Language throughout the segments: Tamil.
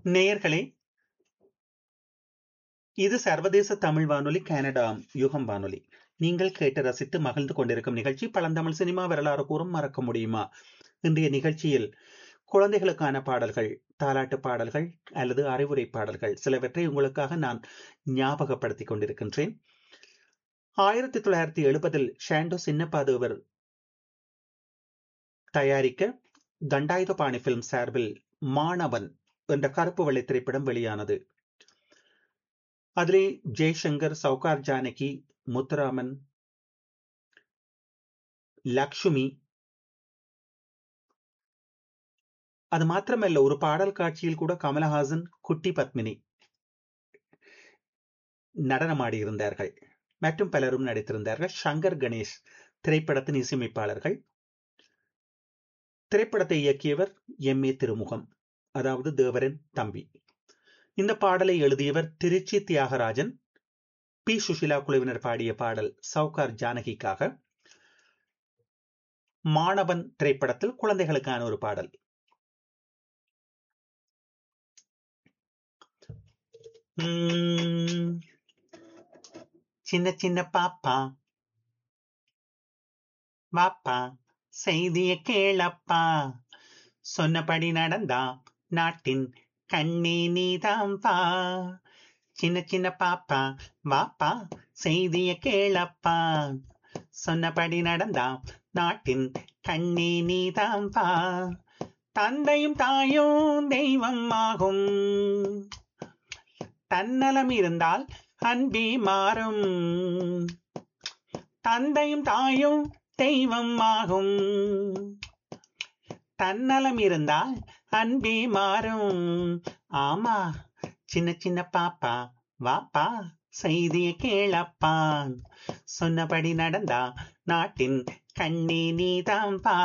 நேயர்களே இது சர்வதேச தமிழ் வானொலி கனடா யுகம் வானொலி நீங்கள் கேட்டு ரசித்து மகிழ்ந்து கொண்டிருக்கும் நிகழ்ச்சி பழந்தமிழ் சினிமா வரலாறு கூறும் மறக்க முடியுமா இன்றைய நிகழ்ச்சியில் குழந்தைகளுக்கான பாடல்கள் தாலாட்டு பாடல்கள் அல்லது அறிவுரை பாடல்கள் சிலவற்றை உங்களுக்காக நான் ஞாபகப்படுத்திக் கொண்டிருக்கின்றேன் ஆயிரத்தி தொள்ளாயிரத்தி எழுபதில் ஷாண்டோ சின்னப்பாதேவர் தயாரிக்க தண்டாயுதபாணி பிலிம் சார்பில் மாணவன் என்ற கருப்பு வெள்ளை திரைப்படம் வெளியானது அதிலே ஜெய்சங்கர் சவுகார் ஜானகி முத்துராமன் லக்ஷ்மி அது மாத்திரமல்ல ஒரு பாடல் காட்சியில் கூட கமலஹாசன் குட்டி பத்மினி நடனமாடி இருந்தார்கள் மற்றும் பலரும் நடித்திருந்தார்கள் சங்கர் கணேஷ் திரைப்படத்தின் இசையமைப்பாளர்கள் திரைப்படத்தை இயக்கியவர் எம் ஏ திருமுகம் அதாவது தேவரன் தம்பி இந்த பாடலை எழுதியவர் திருச்சி தியாகராஜன் பி சுஷிலா குழுவினர் பாடிய பாடல் சவுகார் ஜானகிக்காக மாணவன் திரைப்படத்தில் குழந்தைகளுக்கான ஒரு பாடல் சின்ன சின்ன பாப்பா வாப்பா செய்திய கேளப்பா சொன்னபடி நடந்தா நாட்டின் கண்ணே நீதான் பா சின்ன சின்ன பாப்பா வாப்பா செய்திய கேளப்பா சொன்னபடி நடந்தா நாட்டின் கண்ணே நீதான் பா தந்தையும் தாயும் தெய்வம் ஆகும் தன்னலம் இருந்தால் அன்பே மாறும் தந்தையும் தாயும் தெய்வம் ஆகும் தன்னலம் இருந்தால் அன்பே மாறும் ஆமா சின்ன சின்ன பாப்பா வாப்பா செய்திய கேளப்பான் சொன்னபடி நடந்தா நாட்டின் கண்ணே நீதான் பா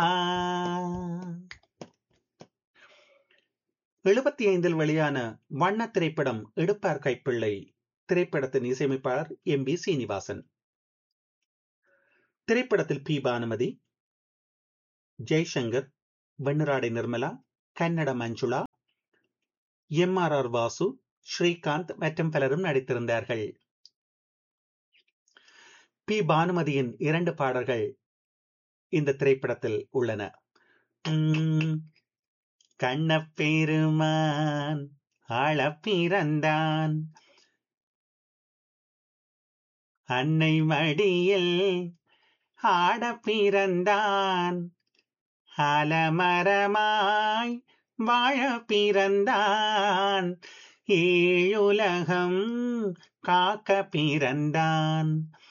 எழுபத்தி ஐந்தில் வெளியான வண்ண திரைப்படம் எடுப்பார் கைப்பிள்ளை திரைப்படத்தின் இசையமைப்பாளர் எம் பி சீனிவாசன் திரைப்படத்தில் P Bhanumathi Jaishankar Venniradai Nirmala Kannada Manjula M R R Vasu Srikanth மற்றும் பலரும் நடித்திருந்தார்கள் பி பானுமதியின் இரண்டு பாடல்கள் இந்த திரைப்படத்தில் உள்ளன கண்ணப்பெருமான் ஆள பிறந்தான் அன்னை மடியில் ஆட பிறந்தான் அலமரமாய் வாழ பிறந்தான் ஏழுலகம் காக்க பிறந்தான்